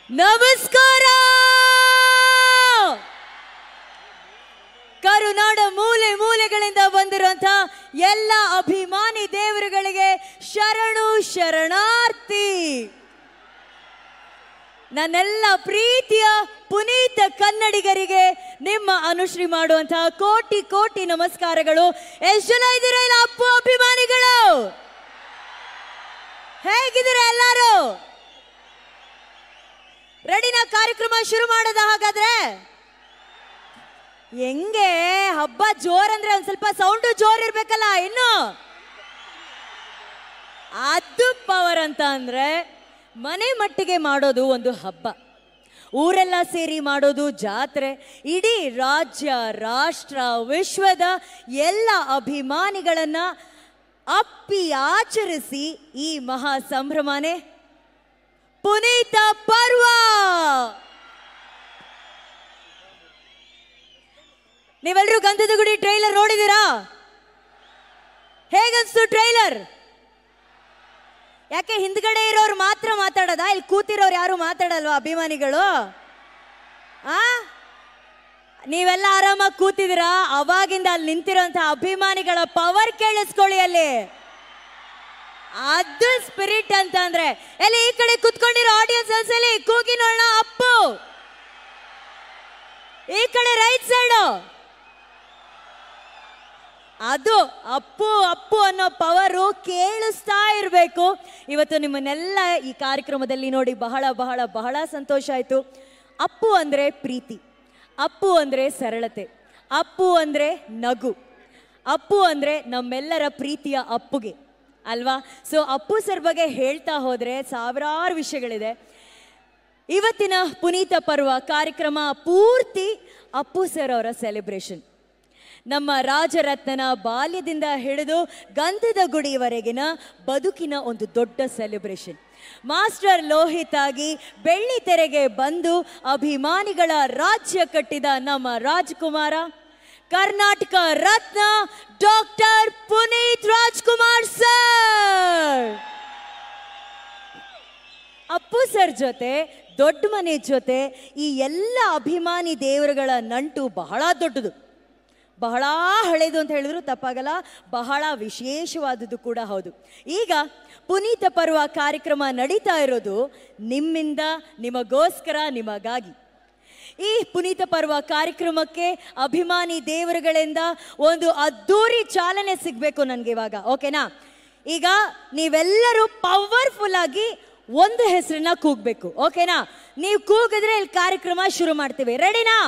ನಮಸ್ಕಾರ ಕರುನಾಡ ಮೂಲೆ ಮೂಲೆಗಳಿಂದ ಬಂದಿರುವಂತ ಎಲ್ಲ ಅಭಿಮಾನಿ ದೇವರುಗಳಿಗೆ ಶರಣು ಶರಣಾರ್ಥಿ ನನ್ನೆಲ್ಲ ಪ್ರೀತಿಯ ಪುನೀತ ಕನ್ನಡಿಗರಿಗೆ ನಿಮ್ಮ ಅನುಶ್ರೀ ಮಾಡುವಂತಹ ಕೋಟಿ ಕೋಟಿ ನಮಸ್ಕಾರಗಳು ಎಷ್ಟು ಜನ ಇದ್ದೀರಾ ಇಲ್ಲ ಅಪ್ಪು ಅಭಿಮಾನಿಗಳು ಹೇಗಿದ್ದೀರಾ ಎಲ್ಲರೂ ರೆಡಿನ ಕಾರ್ಯಕ್ರಮ ಶುರು ಮಾಡೋದ ಹಾಗಾದ್ರೆ ಹೆಂಗೆ ಹಬ್ಬ ಜೋರ್ ಅಂದ್ರೆ ಒಂದ್ ಸ್ವಲ್ಪ ಸೌಂಡು ಜೋರ್ ಇರ್ಬೇಕಲ್ಲ ಇನ್ನು ಅದು ಪವರ್ ಅಂತ ಅಂದ್ರೆ ಮನೆ ಮಟ್ಟಿಗೆ ಮಾಡೋದು ಒಂದು ಹಬ್ಬ ಊರೆಲ್ಲ ಸೇರಿ ಮಾಡೋದು ಜಾತ್ರೆ ಇಡೀ ರಾಜ್ಯ ರಾಷ್ಟ್ರ ವಿಶ್ವದ ಎಲ್ಲ ಅಭಿಮಾನಿಗಳನ್ನ ಅಪ್ಪಿ ಆಚರಿಸಿ ಈ ಮಹಾ ಸಂಭ್ರಮನೇ ಪುನೀತ ಪರ್ವ ನೀವೆಲ್ಲರೂ ಗಂಧದ ಗುಡಿ ಟ್ರೈಲರ್ ನೋಡಿದೀರಾ ಹೇಗನ್ಸ್ತು ಟ್ರೈಲರ್ ಯಾಕೆ ಹಿಂದ್ಗಡೆ ಇರೋರು ಮಾತ್ರ ಮಾತಾಡೋದಾ ಇಲ್ಲಿ ಕೂತಿರೋರು ಯಾರು ಮಾತಾಡಲ್ವಾ ಅಭಿಮಾನಿಗಳು ಆ ನೀವೆಲ್ಲ ಆರಾಮಾಗಿ ಕೂತಿದ್ದೀರಾ ಅವಾಗಿಂದ ಅಲ್ಲಿ ನಿಂತಿರೋಂಥ ಅಭಿಮಾನಿಗಳ ಪವರ್ ಕೇಳಿಸ್ಕೊಳ್ಳಿ ಅಲ್ಲಿ ಅದು ಸ್ಪಿರಿಟ್ ಅಂತ ಅಂದ್ರೆ ಎಲ್ಲಿ ಈ ಕಡೆ ಕುತ್ಕೊಂಡಿರೋ ಆಡಿಯನ್ಸ್ ಅನ್ಸಲಿ ಕೂಗಿ ನೋಡೋಣ ಅಪ್ಪು ಈ ಕಡೆ ರೈಟ್ ಸೈಡು ಅದು ಅಪ್ಪು ಅಪ್ಪು ಅನ್ನೋ ಪವರು ಕೇಳಿಸ್ತಾ ಇರಬೇಕು ಇವತ್ತು ನಿಮ್ಮನ್ನೆಲ್ಲ ಈ ಕಾರ್ಯಕ್ರಮದಲ್ಲಿ ನೋಡಿ ಬಹಳ ಬಹಳ ಬಹಳ ಸಂತೋಷ ಆಯಿತು ಅಪ್ಪು ಅಂದರೆ ಪ್ರೀತಿ ಅಪ್ಪು ಅಂದರೆ ಸರಳತೆ ಅಪ್ಪು ಅಂದರೆ ನಗು ಅಪ್ಪು ಅಂದರೆ ನಮ್ಮೆಲ್ಲರ ಪ್ರೀತಿಯ ಅಪ್ಪುಗೆ ಅಲ್ವಾ ಸೊ ಅಪ್ಪು ಸರ್ ಬಗ್ಗೆ ಹೇಳ್ತಾ ಹೋದರೆ ಸಾವಿರಾರು ವಿಷಯಗಳಿದೆ ಇವತ್ತಿನ ಪುನೀತ ಪರ್ವ ಕಾರ್ಯಕ್ರಮ ಪೂರ್ತಿ ಅಪ್ಪು ಸರ್ ಅವರ ಸೆಲೆಬ್ರೇಷನ್ ನಮ್ಮ ರಾಜರತ್ನನ ಬಾಲ್ಯದಿಂದ ಹಿಡಿದು ಗಂಧದ ಗುಡಿಯವರೆಗಿನ ಬದುಕಿನ ಒಂದು ದೊಡ್ಡ ಸೆಲೆಬ್ರೇಷನ್ ಮಾಸ್ಟರ್ ಲೋಹಿತ್ ಆಗಿ ಬೆಳ್ಳಿ ತೆರೆಗೆ ಬಂದು ಅಭಿಮಾನಿಗಳ ರಾಜ್ಯ ಕಟ್ಟಿದ ನಮ್ಮ Rajkumara Karnataka Ratna doctor Puneeth Rajkumar sir Appu sir ಜೊತೆ ದೊಡ್ಡ ಮನೆ ಜೊತೆ ಈ ಎಲ್ಲ ಅಭಿಮಾನಿ ದೇವರುಗಳ ನಂಟು ಬಹಳ ದೊಡ್ಡದು ಬಹಳ ಹಳೇದು ಅಂತ ಹೇಳಿದ್ರು ತಪ್ಪಾಗಲ್ಲ ಬಹಳ ವಿಶೇಷವಾದದ್ದು ಕೂಡ ಹೌದು ಈಗ ಪುನೀತ ಪರ್ವ ಕಾರ್ಯಕ್ರಮ ನಡೀತಾ ಇರೋದು ನಿಮ್ಮಿಂದ ನಿಮಗೋಸ್ಕರ ನಿಮಗಾಗಿ ಈ ಪುನೀತ ಪರ್ವ ಕಾರ್ಯಕ್ರಮಕ್ಕೆ ಅಭಿಮಾನಿ ದೇವರುಗಳಿಂದ ಒಂದು ಅದ್ದೂರಿ ಚಾಲನೆ ಸಿಗಬೇಕು ನನಗೆ ಇವಾಗ ಓಕೆನಾ ಈಗ ನೀವೆಲ್ಲರೂ ಪವರ್ಫುಲ್ ಆಗಿ ಒಂದು ಹೆಸರನ್ನ ಕೂಗ್ಬೇಕು ಓಕೆನಾ ನೀವು ಕೂಗಿದ್ರೆ ಇಲ್ಲಿ ಕಾರ್ಯಕ್ರಮ ಶುರು ಮಾಡ್ತೀವಿ ರೆಡಿನಾ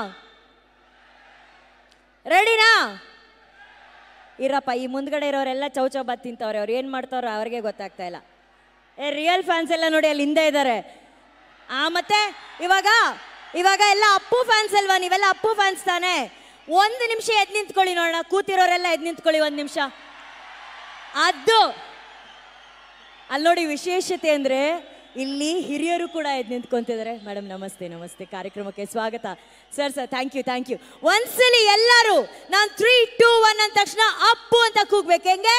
ರೆಡಿನಾ ಇರಪ್ಪ ಈ ಮುಂದ್ಗಡೆ ಇರೋರೆಲ್ಲ ಚೌಚೌಬಾತ್ ತಿಂತವ್ರೆ ಅವ್ರು ಏನು ಮಾಡ್ತಾವ್ರೆ ಅವ್ರಿಗೆ ಗೊತ್ತಾಗ್ತಾ ಇಲ್ಲ ಏ ರಿಯಲ್ ಫ್ಯಾನ್ಸ್ ಎಲ್ಲ ನೋಡಿ ಅಲ್ಲಿ ಹಿಂದೆ ಇದ್ದಾರೆ ಆ ಮತ್ತೆ ಇವಾಗ ಇವಾಗ ಎಲ್ಲ ಅಪ್ಪು ಫ್ಯಾನ್ಸ್ ಅಲ್ವಾ ನೀವೆಲ್ಲ ಅಪ್ಪು ಫ್ಯಾನ್ಸ್ ತಾನೆ ಒಂದು ನಿಮಿಷ ಎದ್ ನಿಂತ್ಕೊಳ್ಳಿ ನೋಡೋಣ ಕೂತಿರೋರೆಲ್ಲ ಎದ್ ನಿಂತ್ಕೊಳ್ಳಿ ಒಂದು ನಿಮಿಷ ಅದು ಅಲ್ಲಿ ನೋಡಿ ವಿಶೇಷತೆ ಅಂದ್ರೆ ಇಲ್ಲಿ ಹಿರಿಯರು ಕೂಡ ಎದ್ದು ನಿಂತ್ಕೊಂತಿದ್ದಾರೆ ಮೇಡಮ್ ನಮಸ್ತೆ ನಮಸ್ತೆ ಕಾರ್ಯಕ್ರಮಕ್ಕೆ ಸ್ವಾಗತ sir sir thank you thank you ಒಂದ್ಸಲಿ ಎಲ್ಲರೂ ನಾನು ತ್ರೀ ಟೂ ಒನ್ ಅಂದ ತಕ್ಷಣ ಅಪ್ಪು ಅಂತ ಕೂಗ್ಬೇಕು ಹೆಂಗೆ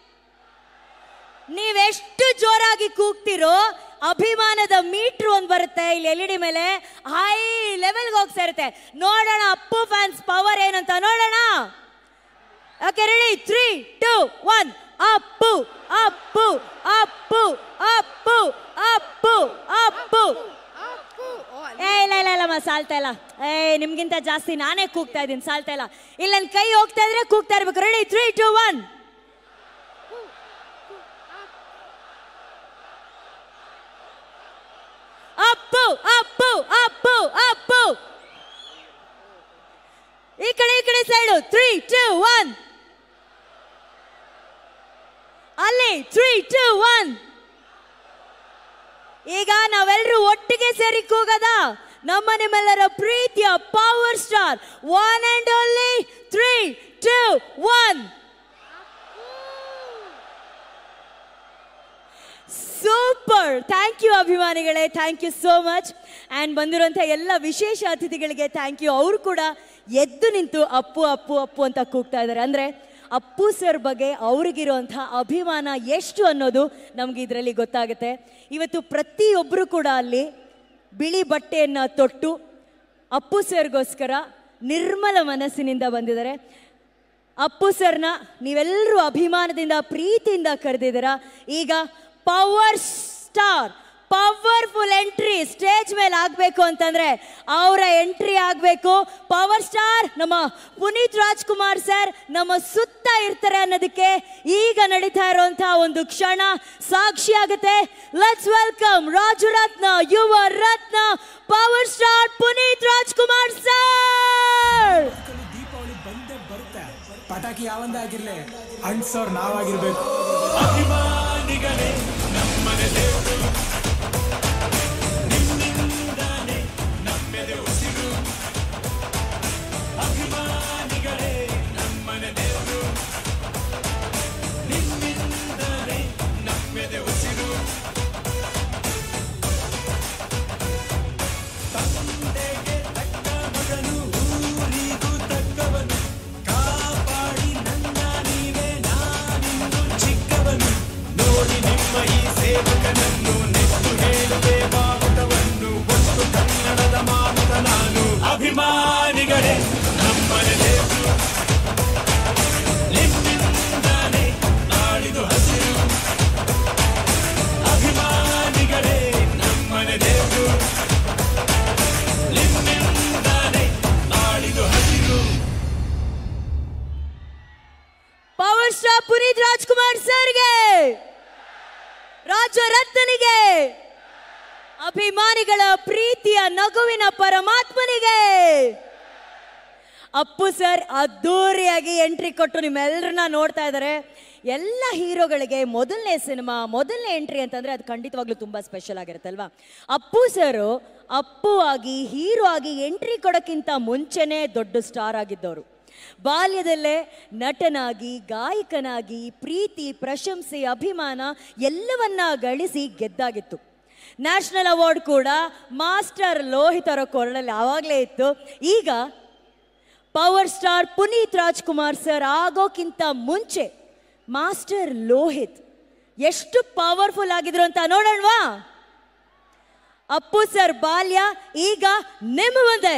ನೀವೆಷ್ಟು ಜೋರಾಗಿ ಕೂಗ್ತಿರೋ ಅಭಿಮಾನದ ಮೀಟ್ರ್ ಒಂದು ಬರುತ್ತೆ ಇಲ್ಲಿ ಎಲ್ ಇ ಡಿ ಮೇಲೆ ಹೈ ಲೆವೆಲ್ಗೆ ಹೋಗ್ತಾ ಇರುತ್ತೆ ನೋಡೋಣ ಅಪ್ಪು ಫ್ಯಾನ್ಸ್ ಪವರ್ ಏನಂತ ನೋಡೋಣ okay ready three two one Appu Appu Appu Appu Appu Appu ಏ ಇಲ್ಲ ಇಲ್ಲ ಇಲ್ಲಮ್ಮ ಸಾಲ್ತಾ ಇಲ್ಲ ಏ ನಿಮ್ಗಿಂತ ಜಾಸ್ತಿ ನಾನೇ ಕೂಗ್ತಾ ಇದ್ದೀನಿ ಸಾಲ್ತಾ ಇಲ್ಲ ಇಲ್ಲ ನನ್ನ ಕೈ ಹೋಗ್ತಾ ಇದ್ರೆ ಕೂಗ್ತಾ ಇರ್ಬೇಕು ready three two one Appu Appu Appu Appu ಈ ಕಡೆ ಈ ಕಡೆ ಸೈಡು ತ್ರೀ ಟೂ ಒನ್ ಅಲ್ಲಿ ತ್ರೀ ಟೂ ಒನ್ ಈಗ ನಾವೆಲ್ಲರೂ ಒಟ್ಟಿಗೆ ಸೇರಿ ಕೂಗದ ನಮ್ಮ ನಿಮ್ಮೆಲ್ಲರ ಪ್ರೀತಿಯ power star one and only three two one super thank you ಅಭಿಮಾನಿಗಳೇ thank you so much and ಬಂದಿರುವಂಥ ಎಲ್ಲ ವಿಶೇಷ ಅತಿಥಿಗಳಿಗೆ ಥ್ಯಾಂಕ್ ಯು ಅವರು ಕೂಡ ಎದ್ದು ನಿಂತು ಅಪ್ಪು ಅಪ್ಪು ಅಪ್ಪು ಅಂತ ಕೂಗ್ತಾ ಇದ್ದಾರೆ ಅಂದರೆ ಅಪ್ಪು ಸರ್ ಬಗ್ಗೆ ಅವ್ರಿಗಿರುವಂಥ ಅಭಿಮಾನ ಎಷ್ಟು ಅನ್ನೋದು ನಮ್ಗೆ ಇದರಲ್ಲಿ ಗೊತ್ತಾಗುತ್ತೆ ಇವತ್ತು ಪ್ರತಿಯೊಬ್ಬರು ಕೂಡ ಅಲ್ಲಿ ಬಿಳಿ ಬಟ್ಟೆಯನ್ನ ತೊಟ್ಟು ಅಪ್ಪು ಸರ್ಗೋಸ್ಕರ ನಿರ್ಮಲ ಮನಸ್ಸಿನಿಂದ ಬಂದಿದ್ದಾರೆ ಅಪ್ಪು ಸರ್ನ ನೀವೆಲ್ಲರೂ ಅಭಿಮಾನದಿಂದ ಪ್ರೀತಿಯಿಂದ ಕರೆದಿದ್ದೀರಾ ಈಗ power star powerful entry stage ಮೇಲೆ ಆಗಬೇಕು ಅಂತಂದ್ರೆ ಅವರ ಎಂಟ್ರಿ ಆಗಬೇಕು ಪವರ್ ಸ್ಟಾರ್ ನಮ್ಮ ಪುನೀತ್ ರಾಜ್ಕುಮಾರ್ ಸರ್ ನಮ್ಮ ಸುತ್ತ ಇರ್ತಾರೆ ಅನ್ನೋದಕ್ಕೆ ಈಗ ನಡೀತಾ ಇರುವಂತಹ ಒಂದು ಕ್ಷಣ ಸಾಕ್ಷಿ ಆಗುತ್ತೆ let's welcome Rajaratna Yuva Ratna power star Puneeth Rajkumar sir Deepavali ಬಂದೇ ಬರುತ್ತೆ ಪಟಾಕಿ ಯಾವಂದೇ ಆಗಿರ್ಲಿ ಅಂಟ್ಸೋರ್ ನಾವಾಗಿರ್ಬೇಕು ಅಭಿಮಾನಿಗಳೇ ನಮ್ಮನೆ ದೇವರು ನಿಮ್ಮಿಂದಾನೆ ನಾಳಿದು ಹಸಿರು ಅಭಿಮಾನಿಗಳೇ ನಮ್ಮನೆ ದೇವರು ನಿಮ್ಮಿಂದಾನೆ ನಾಳಿದು ಹಸಿರು ಪವರ್ ಸ್ಟಾರ್ ಪುನೀತ್ ರಾಜ್ಕುಮಾರ್ ಸರ್ಗೆ ರಾಜರತ್ನನಿಗೆ ಅಭಿಮಾನಿಗಳ ಪ್ರೀತಿಯ ನಗುವಿನ ಪರಮಾತ್ಮನಿಗೆ ಅಪ್ಪು ಸರ್ ಅದ್ದೂರಿಯಾಗಿ ಎಂಟ್ರಿ ಕೊಟ್ಟು ನಿಮ್ಮೆಲ್ಲರನ್ನ ನೋಡ್ತಾ ಇದ್ದಾರೆ ಎಲ್ಲ ಹೀರೋಗಳಿಗೆ ಮೊದಲನೇ ಸಿನಿಮಾ ಮೊದಲನೇ ಎಂಟ್ರಿ ಅಂತಂದ್ರೆ ಅದು ಖಂಡಿತವಾಗ್ಲೂ ತುಂಬಾ ಸ್ಪೆಷಲ್ ಆಗಿರುತ್ತೆ ಅಲ್ವಾ ಅಪ್ಪು ಸರ್ ಅಪ್ಪು ಆಗಿ ಹೀರೋ ಆಗಿ ಎಂಟ್ರಿ ಕೊಡೋಕ್ಕಿಂತ ಮುಂಚೆನೇ ದೊಡ್ಡ ಸ್ಟಾರ್ ಆಗಿದ್ದವರು ಬಾಲ್ಯದಲ್ಲೇ ನಟನಾಗಿ ಗಾಯಕನಾಗಿ ಪ್ರೀತಿ ಪ್ರಶಂಸೆ ಅಭಿಮಾನ ಎಲ್ಲವನ್ನ ಗಳಿಸಿ ಗೆದ್ದಾಗಿತ್ತು ನ್ಯಾಷನಲ್ ಅವಾರ್ಡ್ ಕೂಡ ಮಾಸ್ಟರ್ ಲೋಹಿತರ ಕೊರಳಲ್ಲಿ ಆವಾಗಲೇ ಇತ್ತು ಈಗ power star Puneeth Rajkumar sir ಆಗೋಕ್ಕಿಂತ ಮುಂಚೆ ಮಾಸ್ಟರ್ ಲೋಹಿತ್ ಎಷ್ಟು ಪವರ್ಫುಲ್ ಆಗಿದ್ರು ಅಂತ ನೋಡೋಣವಾ ಅಪ್ಪು ಸರ್ ಬಾಲ್ಯ ಈಗ ನಿಮ್ಮ ಮುಂದೆ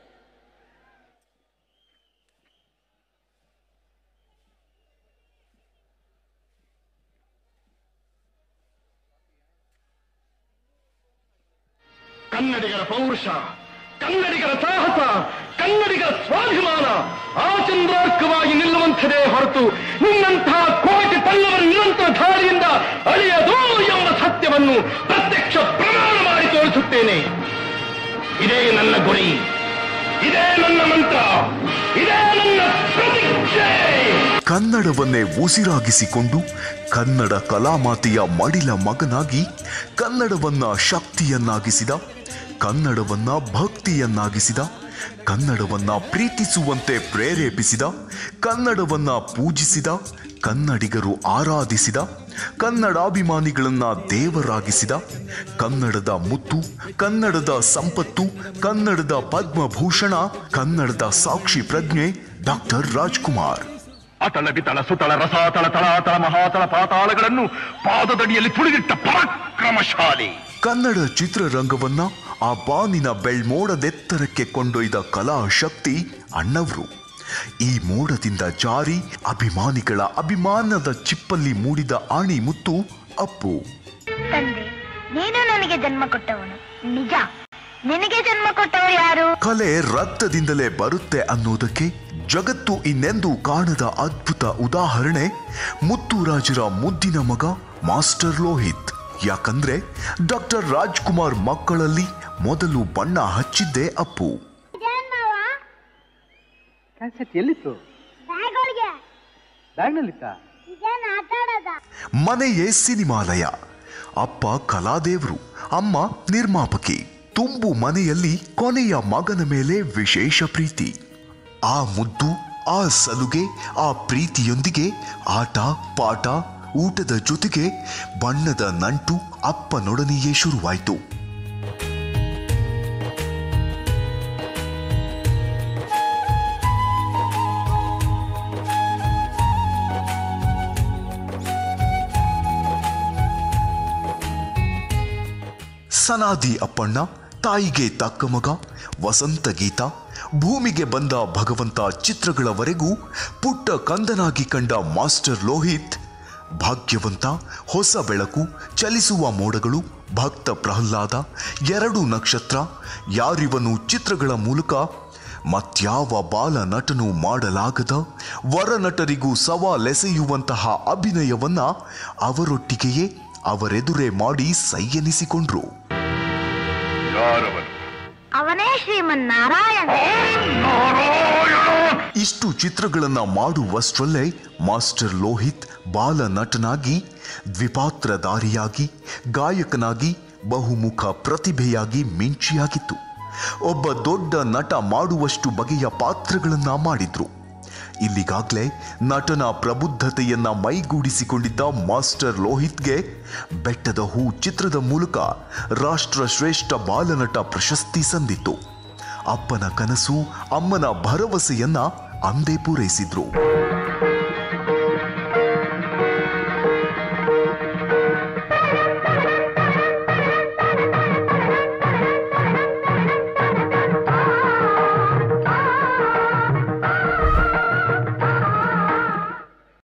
ಕನ್ನಡಿಗರ ಪೌರುಷ ಕನ್ನಡಿಗರ ಸಾಹಸ ಕನ್ನಡಿಗರ ಸ್ವಾಭಿಮಾನ ಆಚಂದ್ರಾರ್ಕವಾಗಿ ನಿಲ್ಲುವಂಥದೇ ಹೊರತು ನಿನ್ನಂತಹ ಕೋಟಿ ಪಲ್ಲವರ ನಿರಂತರ ಧಾರಿಯಿಂದ ಅಳಿಯದು ಎಂಬ ಸತ್ಯವನ್ನು ಪ್ರತ್ಯಕ್ಷ ಪ್ರಮಾಣ ಮಾಡಿ ತೋರಿಸುತ್ತೇನೆ ಇದೇ ನನ್ನ ಗುರಿ ಇದೇ ನನ್ನ ಮಂತ್ರ ಇದೇ ನನ್ನ ಪ್ರತಿಜ್ಞೆ ಕನ್ನಡವನ್ನೇ ಉಸಿರಾಗಿಸಿಕೊಂಡು ಕನ್ನಡ ಕಲಾಮಾತೆಯ ಮಡಿಲ ಮಗನಾಗಿ ಕನ್ನಡವನ್ನ ಶಕ್ತಿಯನ್ನಾಗಿಸಿದ ಕನ್ನಡವನ್ನ ಭಕ್ತಿಯನ್ನಾಗಿಸಿದ ಕನ್ನಡವನ್ನ ಪ್ರೀತಿಸುವಂತೆ ಪ್ರೇರೇಪಿಸಿದ ಕನ್ನಡವನ್ನ ಪೂಜಿಸಿದ ಕನ್ನಡಿಗರು ಆರಾಧಿಸಿದ ಕನ್ನಡಾಭಿಮಾನಿಗಳನ್ನ ದೇವರಾಗಿಸಿದ ಕನ್ನಡದ ಮುತ್ತು ಕನ್ನಡದ ಸಂಪತ್ತು ಕನ್ನಡದ ಪದ್ಮಭೂಷಣ ಕನ್ನಡದ ಸಾಕ್ಷಿ ಪ್ರಜ್ಞೆ ಡಾಕ್ಟರ್ ರಾಜ್ಕುಮಾರ್ ಅತಳ ಬಿತಳ ಸುತಳ ರಸಾತಳ ತಳಾತಳ ಮಹಾತಳ ಪಾತಾಳಗಳನ್ನು ಪಾದದಡಿಯಲ್ಲಿ ತುಳಿದಿಟ್ಟ ಪರಾಕ್ರಮಶಾಲಿ ಕನ್ನಡ ಚಿತ್ರರಂಗವನ್ನ ಆ ಬಾನಿನ ಬೆಳ್ಮೋಡದೆತ್ತರಕ್ಕೆ ಕೊಂಡೊಯ್ದ ಕಲಾ ಶಕ್ತಿ ಅಣ್ಣವ್ರು ಈ ಮೋಡದಿಂದ ಜಾರಿ ಅಭಿಮಾನಿಗಳ ಅಭಿಮಾನದ ಚಿಪ್ಪಲ್ಲಿ ಮೂಡಿದ ಆಣಿ ಮುತ್ತು ಅಪ್ಪು ತಂದೆ ನೀನು ನನಗೆ ಜನ್ಮ ಕೊಟ್ಟವನು ನಿಜ ನಿನಗೆ ಜನ್ಮ ಕೊಟ್ಟವರು ಯಾರು ಕಲೆ ರಕ್ತದಿಂದಲೇ ಬರುತ್ತೆ ಅನ್ನೋದಕ್ಕೆ ಜಗತ್ತು ಇನ್ನೆಂದೂ ಕಾಣದ ಅದ್ಭುತ ಉದಾಹರಣೆ ಮುತ್ತುರಾಜರ ಮುದ್ದಿನ ಮಗ ಮಾಸ್ಟರ್ ಲೋಹಿತ್ ಯಾಕಂದ್ರೆ ಡಾಕ್ಟರ್ ರಾಜ್ಕುಮಾರ್ ಮಕ್ಕಳಲ್ಲಿ ಮೊದಲು ಬಣ್ಣ ಹಚ್ಚಿದ್ದೇ ಅಪ್ಪು ಕ್ಯಾಸೆಟ್ ಎಲ್ಲಿತ್ತು ಬ್ಯಾಗ್ನಲ್ಲಿತ್ತ ಮನೆಯೇ ಸಿನಿಮಾಲಯ ಅಪ್ಪ ಕಲಾದೇವರು ಅಮ್ಮ ನಿರ್ಮಾಪಕಿ ತುಂಬು ಮನೆಯಲ್ಲಿ ಕೊನೆಯ ಮಗನ ಮೇಲೆ ವಿಶೇಷ ಪ್ರೀತಿ ಆ ಮುದ್ದು ಆ ಸಲುಗೆ ಆ ಪ್ರೀತಿಯೊಂದಿಗೆ ಆಟ ಪಾಠ ಊಟದ ಜೊತೆಗೆ ಬಣ್ಣದ ನಂಟು ಅಪ್ಪನೊಡನೆಯೇ ಶುರುವಾಯಿತು ಸನಾದಿ ಅಪ್ಪಣ್ಣ ತಾಯಿಗೆ ತಕ್ಕ ಮಗ ವಸಂತ ಗೀತ ಭೂಮಿಗೆ ಬಂದ ಭಗವಂತ ಚಿತ್ರಗಳವರೆಗೂ ಪುಟ್ಟ ಕಂದನಾಗಿ ಕಂಡ ಮಾಸ್ಟರ್ ಲೋಹಿತ್ ಭಾಗ್ಯವಂತ ಹೊಸ ಬೆಳಕು ಚಲಿಸುವ ಮೋಡಗಳು ಭಕ್ತ ಪ್ರಹ್ಲಾದ ಎರಡು ನಕ್ಷತ್ರ ಯಾರಿವನು ಚಿತ್ರಗಳ ಮೂಲಕ ಮತ್ಯಾವ ಬಾಲ ನಟನು ಮಾಡಲಾಗದ ವರ ನಟರಿಗೂ ಸವಾಲೆಸೆಯುವಂತಹ ಅಭಿನಯವನ್ನ ಅವರೊಟ್ಟಿಗೆಯೇ ಅವರೆದುರೇ ಮಾಡಿ ಸೈಯೆನಿಸಿಕೊಂಡ್ರು ಯಾರವನು ಅವನೇ ಶ್ರೀಮನ್ನಾರಾಯಣ ಇಷ್ಟು ಚಿತ್ರಗಳನ್ನ ಮಾಡುವಷ್ಟರಲ್ಲೇ ಮಾಸ್ಟರ್ ಲೋಹಿತ್ ಬಾಲ ನಟನಾಗಿ ದ್ವಿಪಾತ್ರಧಾರಿಯಾಗಿ ಗಾಯಕನಾಗಿ ಬಹುಮುಖ ಪ್ರತಿಭೆಯಾಗಿ ಮಿಂಚಿಯಾಗಿತ್ತು ಒಬ್ಬ ದೊಡ್ಡ ನಟ ಮಾಡುವಷ್ಟು ಬಗೆಯ ಪಾತ್ರಗಳನ್ನ ಮಾಡಿದ್ರು ಇಲ್ಲಿಗಾಗ್ಲೇ ನಟನ ಪ್ರಬುದ್ಧತೆಯನ್ನ ಮೈಗೂಡಿಸಿಕೊಂಡಿದ್ದ ಮಾಸ್ಟರ್ ಲೋಹಿತ್ಗೆ ಬೆಟ್ಟದ ಹೂ ಚಿತ್ರದ ಮೂಲಕ ರಾಷ್ಟ್ರ ಶ್ರೇಷ್ಠ ಬಾಲನಟ ಪ್ರಶಸ್ತಿ ಸಂದಿತ್ತು ಅಪ್ಪನ ಕನಸು ಅಮ್ಮನ ಭರವಸೆಯನ್ನ ಅಂದೇ ಪೂರೈಸಿದ್ರು